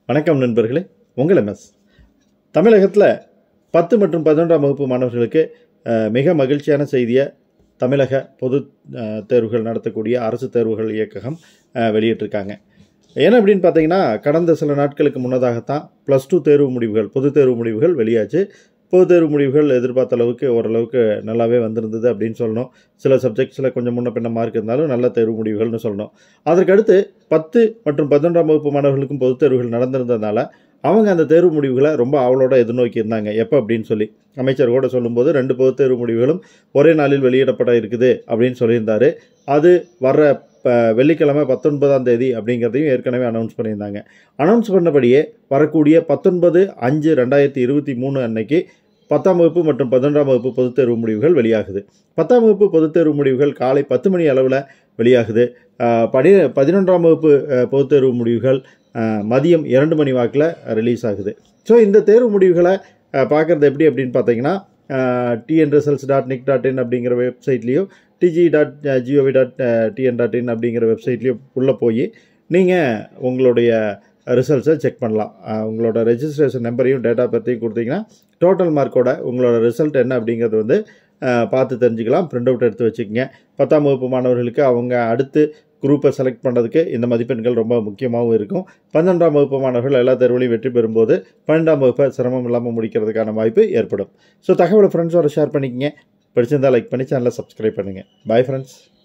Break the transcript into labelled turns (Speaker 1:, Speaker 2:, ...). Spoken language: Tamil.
Speaker 1: வணக்கம் நண்பர்களே உங்கள் எம்எஸ் தமிழகத்தில் பத்து மற்றும் பதினொன்றாம் வகுப்பு மாணவர்களுக்கு அஹ், மிக மகிழ்ச்சியான செய்தியை தமிழக பொது அஹ், தேர்வுகள் நடத்தக்கூடிய அரசு தேர்வுகள் இயக்ககம் அஹ், வெளியிட்டிருக்காங்க ஏன் அப்படின்னு பார்த்தீங்கன்னா கடந்த சில நாட்களுக்கு முன்னதாகத்தான் ப்ளஸ் டூ தேர்வு முடிவுகள் பொது தேர்வு முடிவுகள் வெளியாச்சு பொது தேர்வு முடிவுகள் எதிர்பார்த்த அளவுக்கு ஓரளவுக்கு நல்லாவே வந்திருந்தது அப்படின்னு சொல்லணும் சில சப்ஜெக்ட்ஸில் கொஞ்சம் முன்ன பின்ன மார்க் இருந்தாலும் நல்ல தேர்வு முடிவுகள்னு சொல்லணும் அதற்கடுத்து பத்து மற்றும் பதினொன்றாம் வகுப்பு மாணவர்களுக்கும் பொதுத் தேர்வுகள் நடந்திருந்ததுனால அவங்க அந்த தேர்வு முடிவுகளை ரொம்ப அவளோட எதிர்நோக்கி இருந்தாங்க எப்போ அப்படின்னு சொல்லி அமைச்சர் கூட சொல்லும்போது ரெண்டு பொதுத் தேர்வு முடிவுகளும் ஒரே நாளில் வெளியிடப்பட இருக்குது அப்படின்னு சொல்லியிருந்தாரு அது வர்ற ப- வெள்ளிக்கிழமை பத்தொன்பதாம் தேதி அப்படிங்கிறதையும் ஏற்கனவே அனௌன்ஸ் பண்ணியிருந்தாங்க அனௌன்ஸ் பண்ணபடியே வரக்கூடிய பத்தொன்பது அஞ்சு ரெண்டாயிரத்தி இருபத்தி மூணு அன்னைக்கு பத்தாம் வகுப்பு மற்றும் பதினொன்றாம் வகுப்பு பொதுத் தேர்வு முடிவுகள் வெளியாகுது பத்தாம் வகுப்பு பொதுத் தேர்வு முடிவுகள் காலை பத்து மணி அளவில் வெளியாகுது ஆஹ் படி பதினொன்றாம் வகுப்பு அஹ், பொதுத் தேர்வு முடிவுகள் ஆஹ், மதியம் இரண்டு மணி வாக்கில் ரிலீஸ் ஆகுது ஸோ இந்த தேர்வு முடிவுகளை பார்க்குறது எப்படி அப்படின்னு பார்த்தீங்கன்னா TN results dot NIC dot in அப்படிங்கிற வெப்சைட்லேயும் DG dot GOV dot TN dot in அப்படிங்கிற வெப்சைட்லேயும் உள்ளே போய் நீங்கள் உங்களுடைய ரிசல்ட்ஸை செக் பண்ணலாம் ஆஹ், உங்களோட ரெஜிஸ்ட்ரேஷன் நம்பரையும் டேட்டா பற்றியும் கொடுத்தீங்கன்னா டோட்டல் மார்க்கோட உங்களோட ரிசல்ட் என்ன அப்படிங்கிறது வந்து ஆஹ், பார்த்து தெரிஞ்சுக்கலாம் பிரிண்ட் அவுட் எடுத்து வச்சுக்கோங்க பத்தாம் வகுப்பு மாணவர்களுக்கு அவங்க அடுத்து குரூப்பை செலக்ட் பண்ணுறதுக்கு இந்த மதிப்பெண்கள் ரொம்ப முக்கியமாகவும் இருக்கும் பன்னெண்டாம் வகுப்பு மாணவர்கள் எல்லா தேர்வுலையும் வெற்றி பெறும்போது பன்னெண்டாம் வகுப்பை சிரமம் இல்லாமல் முடிக்கிறதுக்கான வாய்ப்பு ஏற்படும் ஸோ தகவலை ஃப்ரெண்ட்ஸோட ஷேர் பண்ணிக்கங்க பிடிச்சிருந்தா லைக் பண்ணி சேனலை சப்ஸ்கிரைப் பண்ணுங்கள் பாய் ஃப்ரெண்ட்ஸ்